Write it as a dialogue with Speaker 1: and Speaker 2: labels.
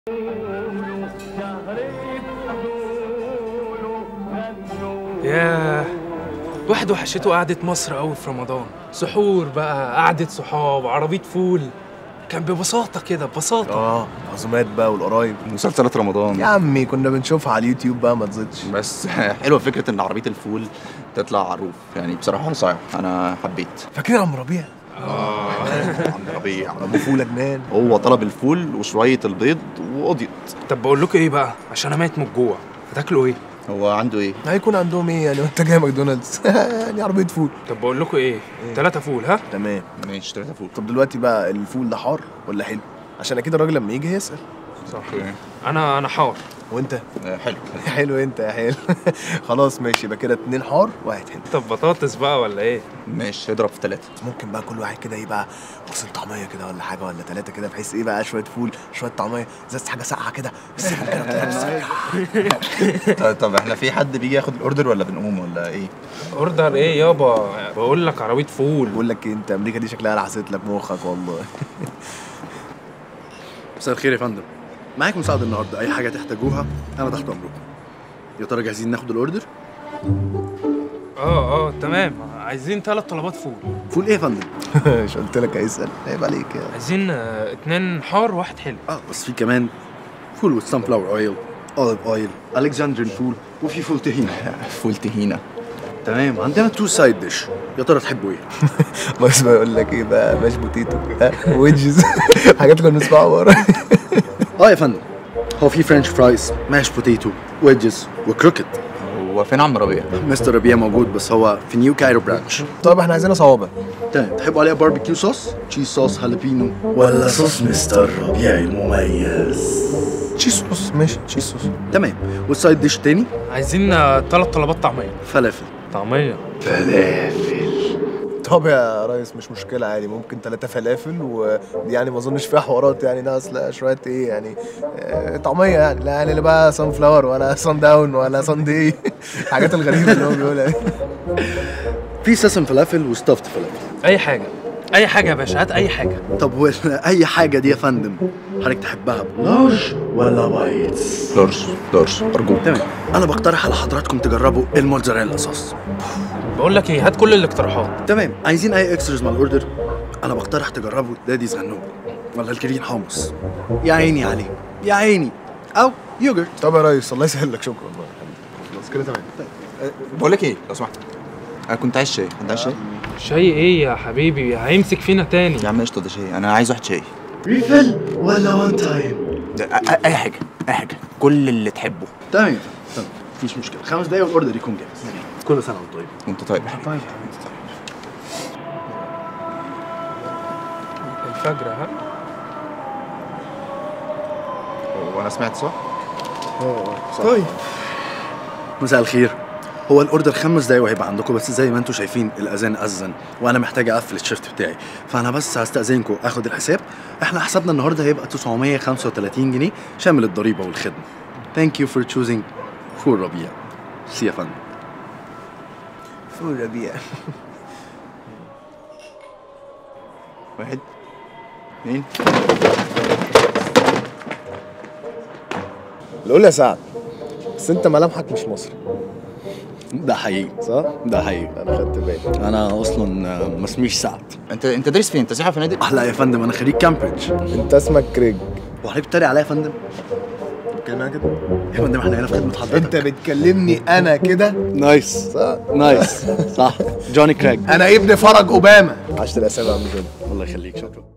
Speaker 1: ياه الواحد وحشته قعدة مصر قوي في رمضان سحور بقى قعدة صحاب عربية فول كان ببساطة كده ببساطة
Speaker 2: اه العزومات بقى والقرايب
Speaker 3: مسلسلات رمضان
Speaker 2: يا عمي كنا بنشوفها على اليوتيوب بقى ما تزيدش
Speaker 3: بس حلوه فكره ان عربيه الفول تطلع عروف يعني بصراحه صحيح انا حبيت
Speaker 2: فاكرين عم ربيع
Speaker 3: عم ربيع
Speaker 2: ابو فوله جنان
Speaker 3: هو طلب الفول وشويه البيض وقضيت
Speaker 1: طب بقول لكم ايه بقى عشان انا ميت من الجوع هتاكلوا ايه
Speaker 3: هو عنده ايه
Speaker 2: هيكون عندهم ايه يعني وانت جاي ماكدونالدز يعني عربيه فول
Speaker 1: طب بقول لكم ايه ثلاثة فول ها
Speaker 2: تمام
Speaker 3: ماشي ثلاثه فول
Speaker 2: طب دلوقتي بقى الفول ده حار ولا حلو عشان اكيد الراجل لما يجي هيسال
Speaker 1: صح
Speaker 3: أوكي.
Speaker 1: انا انا حار
Speaker 2: وانت
Speaker 3: آه، حلو
Speaker 2: حلو انت يا حلو خلاص ماشي يبقى كده اتنين حار واحد حلو
Speaker 1: طب بطاطس بقى ولا ايه
Speaker 3: ماشي اضرب في ثلاثه
Speaker 2: ممكن بقى كل واحد كده يبقى واصل طعميه كده ولا حاجه ولا ثلاثه كده بحيث ايه بقى شويه فول شويه طعميه زي حاجه ساقعه كده سيبهم كده بطريقة بالسريع.
Speaker 3: طب, طب احنا في حد بيجي ياخد الاوردر ولا بنقوم ولا ايه
Speaker 1: اوردر ايه يابا بقول لك عربية فول
Speaker 2: بقول لك إيه، انت امريكا دي شكلها لحست لك مخك والله
Speaker 4: مساء الخير يا فندم معاك مساعد النهارده اي حاجه تحتاجوها انا تحت امركم يا ترى جاهزين ناخد الاوردر
Speaker 1: اه اه تمام عايزين ثلاث طلبات فول
Speaker 4: فول ايه يا فندم
Speaker 2: مش قلت لك هيسال عيب عليك يا
Speaker 1: عايزين آه، اتنين حار واحد حلو
Speaker 4: اه بس في كمان فول وذ سان فلاور اويل اوليف اويل الكسندرين فول وفي فول تهينه
Speaker 3: فول تهينه
Speaker 4: تمام عندنا تو سايد ديش يا ترى تحبوا ايه
Speaker 2: بس بقول لك ايه بقى ماش بوتيتو ها ويدجز حاجات اللي كنا بنسمعها ورا
Speaker 4: اه يا فندم هو في فرنش فرايز ماش بوتيتو ويدجز وكروكت
Speaker 3: هو فين عم ربيع
Speaker 4: مستر ربيع موجود بس هو في نيو كايرو برانش
Speaker 2: طيب احنا عايزينها صوابع
Speaker 4: تمام تحبوا عليها باربيكيو صوص تشيز صوص هالبينو ولا صوص مستر ربيع المميز
Speaker 2: تشيز صوص ماشي تشيز صوص
Speaker 4: تمام والسايد ديش تاني
Speaker 1: عايزين ثلاث طلبات طعمية
Speaker 4: فلافل
Speaker 1: طعمية
Speaker 2: طب يا ريس مش مشكلة عادي ممكن ثلاثة فلافل ودي يعني ما اظنش فيها حوارات يعني ناقص لا شوية ايه يعني آه، طعمية يعني لا يعني اللي بقى صن فلاور ولا صن داون ولا صن دي الحاجات الغريبة اللي هو بيقولها دي
Speaker 4: في سيسم فلافل وستافت فلافل
Speaker 1: اي حاجة اي حاجة يا باشا هات اي حاجة
Speaker 4: طب و اي حاجه دي يا فندم حضرتك تحبها لارج ولا بايتس
Speaker 3: لارج لارج ارجوك
Speaker 4: تمام انا بقترح على حضراتكم تجربوا الموتزاريلا صوص
Speaker 1: بقول لك ايه هات كل الاقتراحات
Speaker 4: تمام عايزين اي اكسترز مع الاوردر انا بقترح تجربوا داديز غنوج ولا الجرين حمص يا عيني عليه يا عيني او يوجرت
Speaker 2: طب يا ريس الله يسهل لك شكرا والله خلاص كده تمام
Speaker 3: بقول لك ايه لو سمحت انا كنت عايز شاي انت عايز شاي
Speaker 1: شاي ايه يا حبيبي هيمسك فينا تاني
Speaker 3: يا عم قشطه ده شاي انا عايز واحد شاي
Speaker 4: ريفل ولا وان تايم
Speaker 3: ده أ- أ- اي حاجه اي حاجه كل اللي تحبه
Speaker 4: تمام تمام مفيش مشكله خمس دقايق والاوردر يكون جاهز كل سنه وانت طيب
Speaker 3: وانت طيب يا حبيبي.
Speaker 4: طيب
Speaker 1: الفجر ها
Speaker 3: وانا سمعت صح
Speaker 4: طيب مساء الخير هو الاوردر خمس دقايق وهيبقى عندكم بس زي ما انتم شايفين الاذان اذن وانا محتاج اقفل الشيفت بتاعي فانا بس هستاذنكم اخد الحساب احنا حسابنا النهارده هيبقى 935 جنيه شامل الضريبه والخدمه ثانك يو فور تشوزنج فول ربيع سي يا فندم
Speaker 2: فول ربيع
Speaker 3: واحد اثنين
Speaker 2: قول يا سعد بس انت ملامحك مش مصري
Speaker 4: ده حقيقي
Speaker 2: صح؟
Speaker 4: ده حقيقي
Speaker 2: انا خدت بالي
Speaker 4: انا اصلا ما اسميش سعد
Speaker 3: انت انت دارس فين انت سياحه فنادق
Speaker 4: اه لا يا فندم انا خريج كامبريدج
Speaker 2: انت اسمك كريج
Speaker 4: وحضرتك بتتريق عليا يا فندم
Speaker 2: بتكلمني كده
Speaker 4: يا فندم احنا هنا في خدمه حضرتك
Speaker 2: انت بتكلمني انا كده
Speaker 4: نايس
Speaker 2: صح
Speaker 4: نايس صح جوني كراج
Speaker 2: انا ابن فرج اوباما عشت الاسامي يا عم جون
Speaker 4: الله يخليك شكرا